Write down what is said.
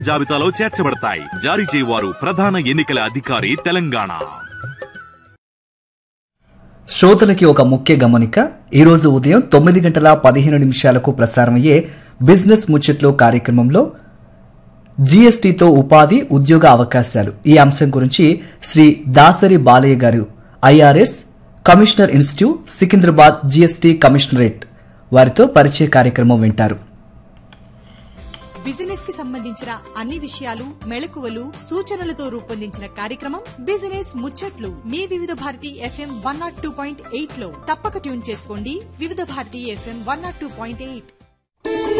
జాబితాలో చేర్చబడతాయి జారీ చేయవారు ప్రధాన ఎన్నికల అధికారి తెలంగాణ శ్రోతలకి ఒక ముఖ్య గమనిక ఈరోజు ఉదయం తొమ్మిది గంటల పదిహేను నిమిషాలకు ప్రసారమయ్యే బిజినెస్ ముచ్చట్లు కార్యక్రమంలో జీఎస్టీతో ఉపాధి ఉద్యోగ అవకాశాలు ఈ అంశం గురించి శ్రీ దాసరి బాలయ్య గారు IRS commissioner institute Secunderabad GST commissionerate వారితో పరిచయ కార్యక్రమం వింటారు బిజినెస్ కి సంబంధించిన అన్ని విషయాలు మెళకువలు సూచనలతో రూపొందించిన కార్యక్రమం బిజినెస్ ముచ్చట్లు మీ Vividh Bharati FM one nought two point eight లో తప్పక ట్యూన్ చేసుకోండి Vividh Bharati FM one nought two point eight